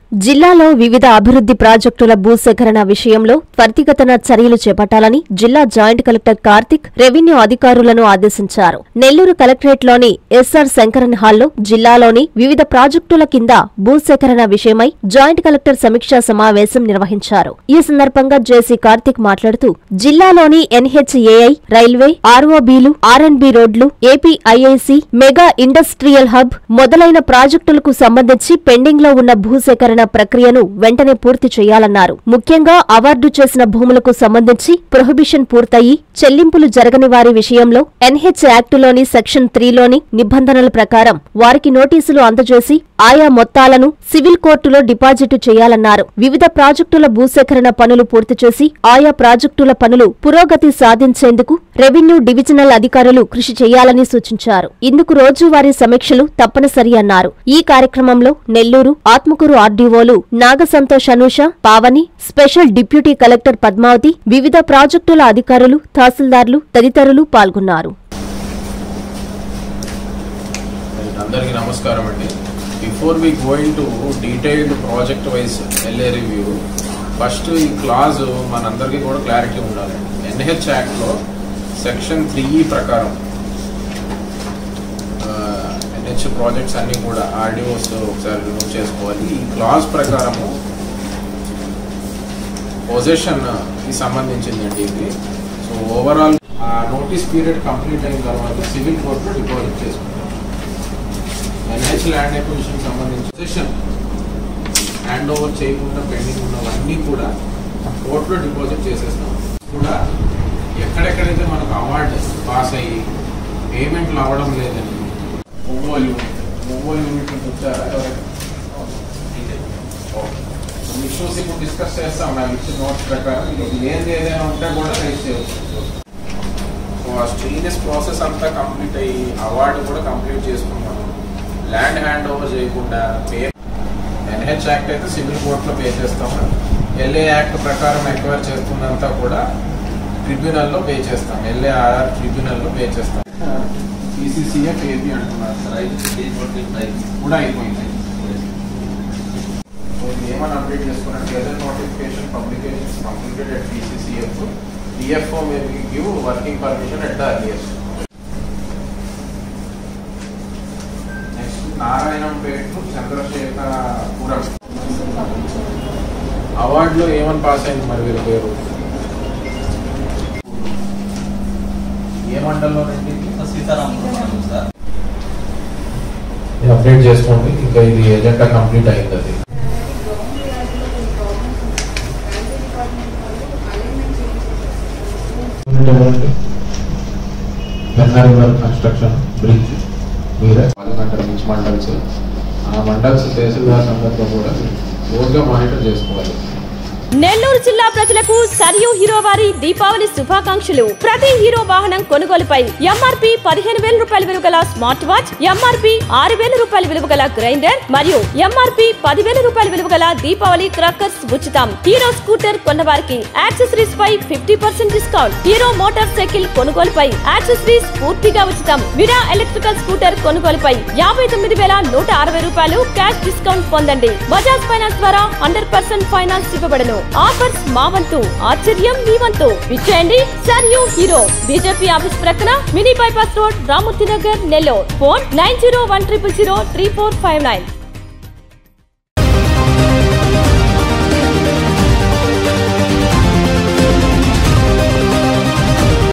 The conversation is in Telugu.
జిల్లాలో వివిధ అభివృద్ధి ప్రాజెక్టుల భూసేకరణ విషయంలో త్వరితగతన చర్యలు చేపట్టాలని జిల్లా జాయింట్ కలెక్టర్ కార్తిక్ రెవెన్యూ అధికారులను ఆదేశించారు నెల్లూరు కలెక్టరేట్లోని ఎస్ఆర్ శంకరన్ హాల్లో జిల్లాలోని వివిధ ప్రాజెక్టుల కింద భూసేకరణ విషయమై జాయింట్ కలెక్టర్ సమీక్షా సమావేశం నిర్వహించారు ఈ సందర్భంగా జేసీ కార్తిక్ మాట్లాడుతూ జిల్లాలోని ఎన్హెచ్ఏఐ రైల్వే ఆర్ఓబీలు ఆర్ఎండ్బి రోడ్లు ఏపీఐఐసి మెగా ఇండస్ట్రియల్ హబ్ మొదలైన ప్రాజెక్టులకు సంబంధించి పెండింగ్ లో ఉన్న భూసేకరణ ప్రక్రియను వెంటనే పూర్తి చేయాలన్నారు ముఖ్యంగా అవార్డు చేసిన భూములకు సంబంధించి ప్రొహిబిషన్ పూర్తయి చెల్లింపులు జరగని వారి విషయంలో ఎన్హెచ్ యాక్టులోని సెక్షన్ త్రీలోని నిబంధనల ప్రకారం వారికి నోటీసులు అందజేసి ఆయా మొత్తాలను సివిల్ కోర్టులో డిపాజిట్ చేయాలన్నారు వివిధ ప్రాజెక్టుల భూసేకరణ పనులు పూర్తి చేసి ఆయా ప్రాజెక్టుల పనులు పురోగతి సాధించేందుకు రెవెన్యూ డివిజనల్ అధికారులు కృషి చేయాలని సూచించారు ఇందుకు రోజువారీ సమీక్షలు తప్పనిసరి అన్నారు ఈ కార్యక్రమంలో నెల్లూరు ఆత్మకూరు ఆర్డీఓలు Naga Santosh Anusha Pavani special deputy collector Padmavati వివిధ ప్రాజెక్టుల అధికారులు తహసీల్దార్లు తదితరులు పాల్గొన్నారు అందరికీ నమస్కారం అండి before we going to detailed project wise LA review first ఈ క్లాజ్ మనందరికీ కూడా క్లారిటీ ఉండాలి ఎన్హెచ్ యాక్ట్లో సెక్షన్ త్రీ ప్రకారం ఎన్హెచ్ ప్రాజెక్ట్స్ అన్నీ కూడా ఆర్డిఓస్ ఒకసారి రిమూవ్ చేసుకోవాలి ఈ క్లాజ్ ప్రకారము పొజిషన్ కి సంబంధించిందండి ఇది సో ఓవరాల్ ఆ నోటీస్ పీరియడ్ కంప్లీట్ అయిన తర్వాత సివిల్ కోర్టులో డిపాజిట్ చేసుకుంటాం ఎన్హెచ్ ల్యాండ్ ఎక్విజిషన్ సంబంధించి పొజిషన్ హ్యాండ్ ఓవర్ చేయకుండా పెండింగ్ ఉన్నవన్నీ కూడా కోర్టులో డిపాజిట్ చేసేస్తాం కూడా ఎక్కడెక్కడైతే మనకు అవార్డు పాస్ అయ్యి పేమెంట్లు అవ్వడం లేదని ఒంగోలు ఒంగోలు యూనిట్ నుంచి వచ్చారా ఎవరైనా ఇష్యూస్ ఇప్పుడు డిస్కస్ చేస్తాం నాకు ఇచ్చిన నోట్స్ ప్రకారం ఇది ఏంది ఏదైనా ఉంటే కూడా రైజ్ చేయవచ్చు సో ఆ స్టీనియస్ ప్రాసెస్ అంతా కంప్లీట్ అయ్యి అవార్డు కూడా కంప్లీట్ చేసుకున్నాం ల్యాండ్ హ్యాండ్ ఓవర్ చేయకుండా పే ఎన్హెచ్ యాక్ట్ అయితే సివిల్ కోర్టులో పే చేస్తాము ఎల్ఏ యాక్ట్ ప్రకారం ఎంక్వైరీ చేస్తున్నంతా కూడా ట్రిబ్యునల్లో పే చేస్తాం ఎల్ఏఆర్ఆర్ ట్రిబ్యునల్లో పే చేస్తాం పీసీసీఎఫ్ ఏపీ అంటున్నారు కూడా అయిపోయింది సో ఇది ఏమని అప్డేట్ చేసుకున్నాను gazette notification publications completed at PCCF DFO may give working permission at the earliest next Narayanampeta Chandrasekharapuram అవార్డులో ఏమని పాస్ అయింది మరి వీరి పేరు ఏ మండలంలోనండి సీతారామపురం సార్ ఇది అప్డేట్ చేసుకోండి ఇంకా ఇది ఎజెండా కంప్లీట్ అయింది అది వెన్నరివర్ కన్స్ట్రక్షన్ బ్రిడ్జ్ మీరే పాలమండల్ నుంచి మండల్స్ ఆ మండల్స్ తహసీల్దార్ సందర్భంగా కూడా రోజుగా మానిటర్ చేసుకోవాలి నెల్లూరు జిల్లా ప్రజలకు సరియు హీరో వారి దీపావళి శుభాకాంక్షలు ప్రతి హీరో వాహనం కొనుగోలుపై ఎంఆర్పి పదిహేను వేల రూపాయల విలువ గల స్మార్ట్ వాచ్ ఎంఆర్పి ఆరు వేల రూపాయల విలువ గల గ్రైండర్ మరియు ఎంఆర్పి పదివేల రూపాయల విలువ గల దీపావళి క్రాకర్స్ ఉచితం హీరో స్కూటర్ కొన్న వారికి యాక్సెసరీస్ పై fifty percent discount Hero motorcycle కొనుగోలుపై యాక్సెసరీస్ పూర్తిగా ఉచితం విడా ఎలక్ట్రికల్ స్కూటర్ కొనుగోలుపై యాభై తొమ్మిది వేల నూట అరవై రూపాయలు క్యాష్ డిస్కౌంట్ పొందండి బజాజ్ ఫైనాన్స్ ద్వారా హండ్రెడ్ పర్సెంట్ ఫైనాన్స్ ఇవ్వబడను ఆఫర్స్ మా వంతు ఆశ్చర్యం మీ వంతు విచ్చేయండి sir you Hero BJP office ప్రక్కన mini bypass road Ramurthy Nagar Nellore phone nine zero one triple zero three four five nine